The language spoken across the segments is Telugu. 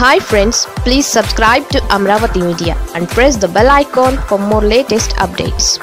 hi friends please subscribe to Amaravati media and press the bell icon for more latest updates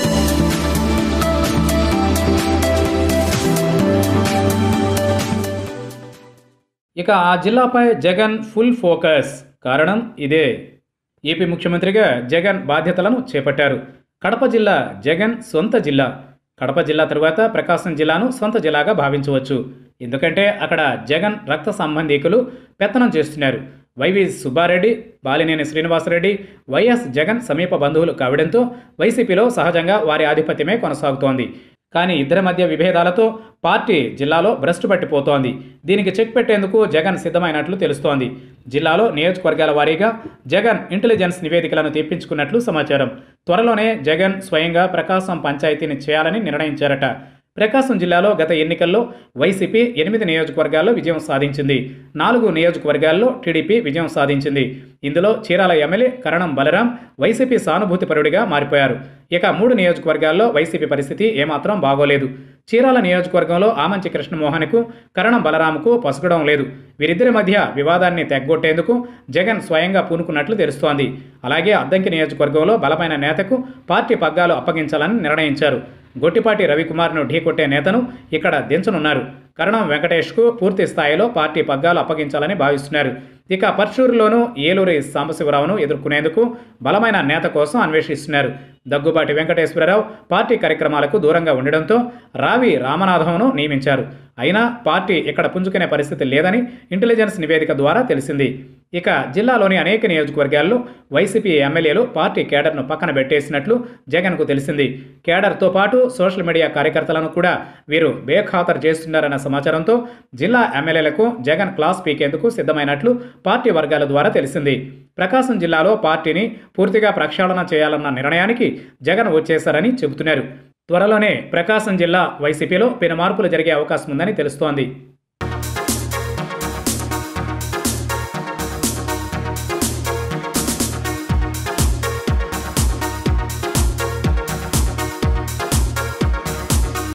ఇక ఆ జిల్లాపై జగన్ ఫుల్ ఫోకస్ కారణం ఇదే ఏపీ ముఖ్యమంత్రిగా జగన్ బాధ్యతలను చేపట్టారు కడప జిల్లా జగన్ సొంత జిల్లా కడప జిల్లా తరువాత ప్రకాశం జిల్లాను సొంత జిల్లాగా భావించవచ్చు ఎందుకంటే అక్కడ జగన్ రక్త సంబంధీకులు పెత్తనం చేస్తున్నారు వైవి సుబ్బారెడ్డి బాలినేని శ్రీనివాసరెడ్డి వైఎస్ జగన్ సమీప బంధువులు కావడంతో వైసీపీలో సహజంగా వారి ఆధిపత్యమే కొనసాగుతోంది కానీ ఇద్దరి మధ్య విభేదాలతో పార్టీ జిల్లాలో భ్రష్టు పట్టిపోతోంది దీనికి చెక్ పెట్టేందుకు జగన్ సిద్ధమైనట్లు తెలుస్తోంది జిల్లాలో నియోజకవర్గాల వారీగా జగన్ ఇంటెలిజెన్స్ నివేదికలను తెప్పించుకున్నట్లు సమాచారం త్వరలోనే జగన్ స్వయంగా ప్రకాశం పంచాయతీని చేయాలని నిర్ణయించారట ప్రకాశం జిల్లాలో గత ఎన్నికల్లో వైసీపీ ఎనిమిది నియోజకవర్గాల్లో విజయం సాధించింది నాలుగు నియోజకవర్గాల్లో టీడీపీ విజయం సాధించింది ఇందులో చీరాల ఎమ్మెల్యే కరణం బలరాం వైసీపీ సానుభూతిపరుడిగా మారిపోయారు ఇక మూడు నియోజకవర్గాల్లో వైసీపీ పరిస్థితి ఏమాత్రం బాగోలేదు చీరాల నియోజకవర్గంలో ఆమంచి కృష్ణమోహన్కు కరణం బలరాంకు పసగడం లేదు వీరిద్దరి మధ్య వివాదాన్ని తెగ్గొట్టేందుకు జగన్ స్వయంగా పూనుకున్నట్లు తెలుస్తోంది అలాగే అద్దంకి నియోజకవర్గంలో బలమైన నేతకు పార్టీ పగ్గాలు అప్పగించాలని నిర్ణయించారు గొట్టిపాటి రవికుమార్ను ఢీకొట్టే నేతను ఇక్కడ దించనున్నారు కరణం వెంకటేష్కు పూర్తి స్థాయిలో పార్టీ పగ్గాలు అప్పగించాలని భావిస్తున్నారు ఇక పర్చూరులోనూ ఏలూరి సాంబశివరావును ఎదుర్కొనేందుకు బలమైన నేత కోసం అన్వేషిస్తున్నారు దగ్గుబాటి వెంకటేశ్వరరావు పార్టీ కార్యక్రమాలకు దూరంగా ఉండడంతో రావి రామనాథంను నియమించారు అయినా పార్టీ ఇక్కడ పుంజుకునే పరిస్థితి లేదని ఇంటెలిజెన్స్ నివేదిక ద్వారా తెలిసింది ఇక జిల్లాలోని అనేక నియోజకవర్గాల్లో వైసీపీ ఎమ్మెల్యేలు పార్టీ కేడర్ను పక్కన పెట్టేసినట్లు జగన్కు తెలిసింది కేడర్తో పాటు సోషల్ మీడియా కార్యకర్తలను కూడా వీరు బేఖాతరు చేస్తున్నారన్న సమాచారంతో జిల్లా ఎమ్మెల్యేలకు జగన్ క్లాస్ పీకేందుకు సిద్ధమైనట్లు పార్టీ వర్గాల ద్వారా తెలిసింది ప్రకాశం జిల్లాలో పార్టీని పూర్తిగా ప్రక్షాళన చేయాలన్న నిర్ణయానికి జగన్ వచ్చేశారని చెబుతున్నారు త్వరలోనే ప్రకాశం జిల్లా వైసీపీలో పెను మార్పులు జరిగే అవకాశం ఉందని తెలుస్తోంది